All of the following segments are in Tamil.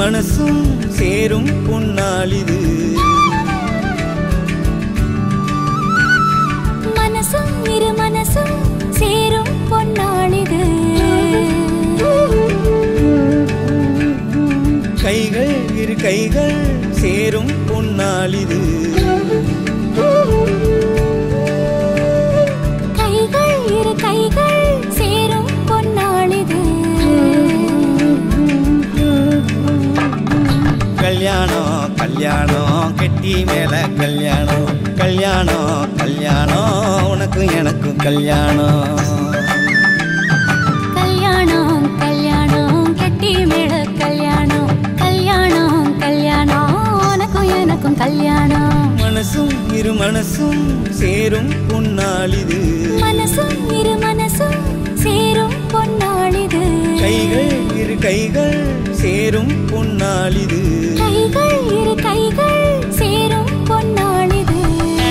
மனசும் சேரும் பொன்னாளிது மனசும் இரு மனசும் சேரும் பொன்னாளிது கைகள் இரு கைகள் சேரும் பொன்னாளிது கைகள் இரு கைகள் சேரும் பொன்னாளிது கல்யாணம் கல்யாணம் கெட்டி மேல கல்யாணம் கல்யாணம் கல்யாணம் உனக்கும் எனக்கும் கல்யாணம் கல்யாணம் கல்யாணம் கெட்டி மேள கல்யாணம் கல்யாணம் கல்யாணம் உனக்கும் எனக்கும் கல்யாணம் மனசும் இரு மனசும் சேரும் பொன்னாளிது மனசும் இரு மனசும் சேரும் பொன்னாளிது கைகள் இரு கைகள் சேரும் பொன்னாளிது கைகள் இரு கைகள் சேரும் பொன்னாளிது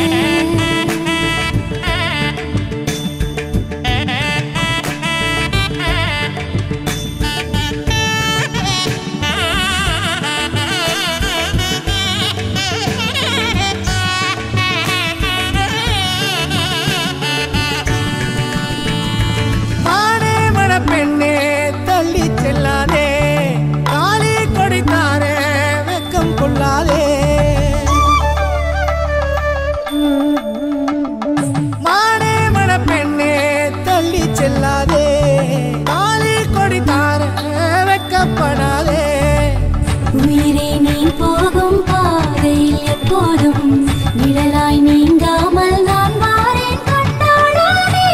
மானே மணப்பெண்ணே தள்ளி செல்லாதே காலி கொடித்தாரே வெக்கம் கொள்ளாதே மானே மணப்பெண்ணே தள்ளி செல்லாதே காலி கொடித்தாரே வெக்கப்படாதே உயிரே நீ போகும் பாதையில் எப்போதும் நிழலாய் நீங்காமல் நான் வாரேன் கண்டாளானே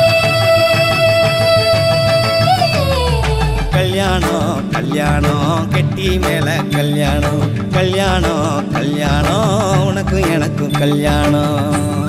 கல்யாணம் கல்யாணம் கெட்டி மேல கல்யாணம் கல்யாணம் கல்யாணம் உனக்கும் எனக்கும் கல்யாணம்